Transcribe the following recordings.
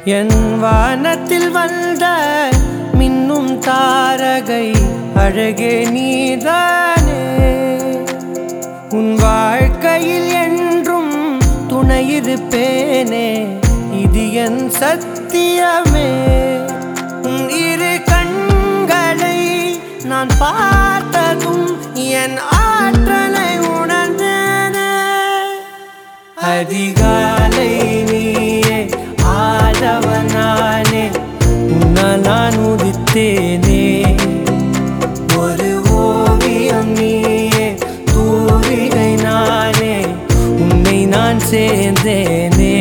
என் வானத்தில் வந்த மின்னும் தாரகை அழகே நீதானே உன் வாழ்க்கையில் என்றும் துணையிருப்பேனே இது என் சத்தியமே உன் இரு கண்களை நான் பார்த்ததும் என் ஆற்றலை உணர்ந்தேனே அதிகாலை நீயே ஆதவனானே உன்னால் நான் உதித்தேனே ஒரு ஓவியம் நீயே தூரிகை நானே உன்னை நான் சேர்ந்தேனே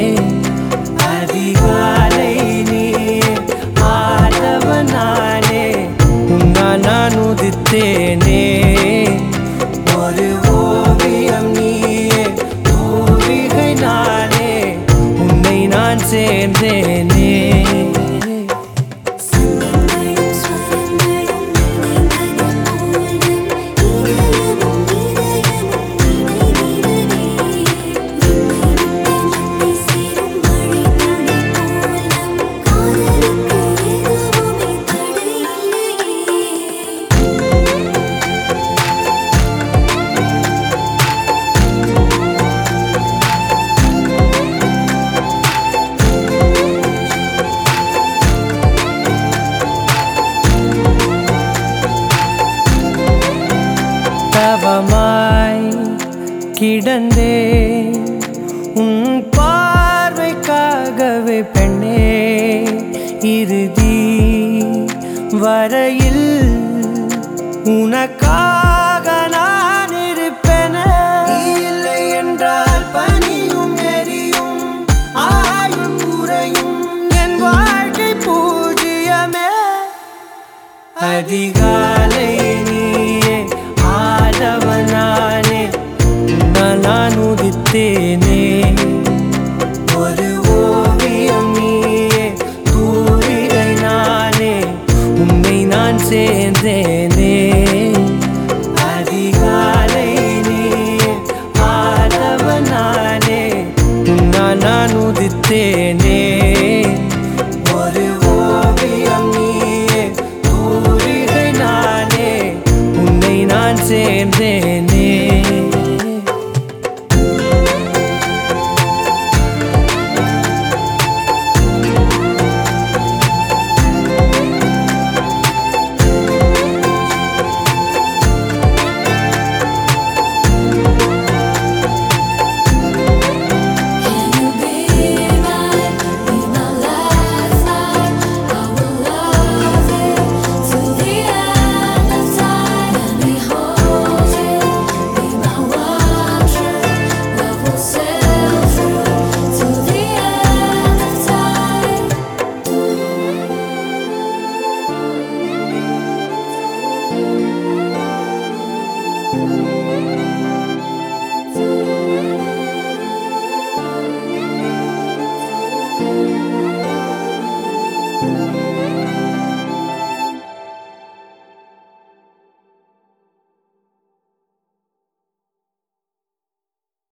அதிகாலை நீயே ஆதவனானே உன்னால் நான் உதித்தேனே ஒரு ஓவியம் நீயே தூரிகை நானே உன்னை நான் சேர்ந்தேனே சந்தங்களும் ஸ்வரங்களும் நினைந்தது போலும் இதயமும் இதயமும் நினைவிடனே விண்ணில் சேரும் மழை துளி போலும் காதலுக்கு எதுவுமே தடையில்லையே தவமாய் கிடந்தே உன் பார்வைக்காகவே பெண்ணே இறுதி வரையில் உனக்காக நான் இருப்பேனே நீ இல்லை என்றால் பனியும் எரியும் ஆயும் குறையும் என் வாழ்க்கை பூஜ்ஜியமே அதிகாலை நீயே ஆதவனானே உன்னால் நான் உதித்தேனே ஒரு ஓவியம் நீயே தூரிகை நானே உன்னை நான் சேர்ந்தேனே அதிகாலை நீயே ஆதவனானே உன்னால் நான் உதித்தேனே ஒரு ஓவியம் நீயே தூரிகை நானே உன்னை நான் சேர்ந்தேன்